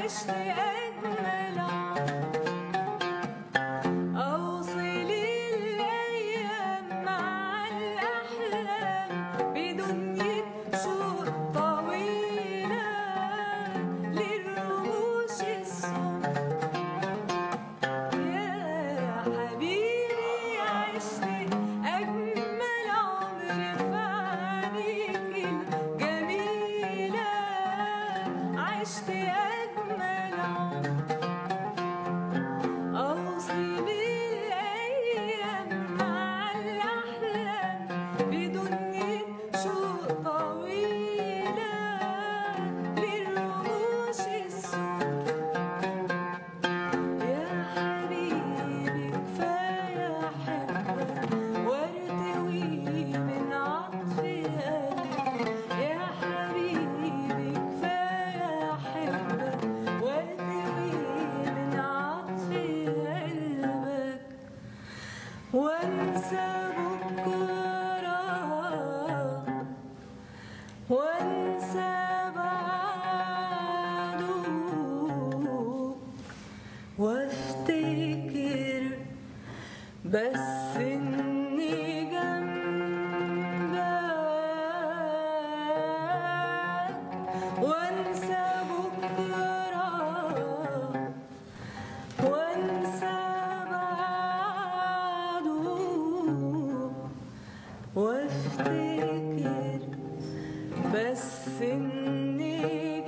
عشت أجمل عمر أوصل الأيام مع الأحلام بدنيا شوق طويلة للرموش السمر يا حبيبي عشت أجمل عمر في عينيك الجميلة عشت أجمل عمر أوصي بالأيام مع الأحلام بدنيا شوق طويلة للرموش السود يا حبيبي كفاية أحبك وارتوي من عطف قلبي يا حبيبي كفاية أحبك وارتوي من عطف قلبك وانسى بكرة وانسى بعده وافتكر بس اني جنبك وانسى بكره وانسى بعده وافتكر بس اني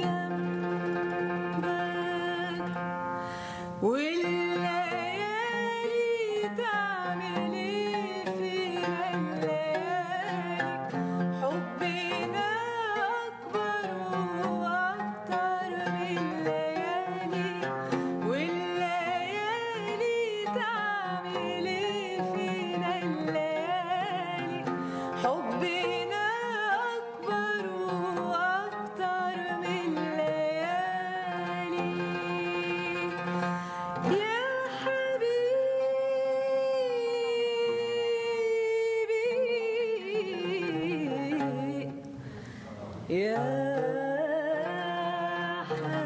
جنبك والليالي تعمل ايه فينا الليالي حبنا اكبر واكتر من الليالي والليالي تعمل ايه فينا الليالي حبنا اكبر واكتر من الليالي يا حبيبي يا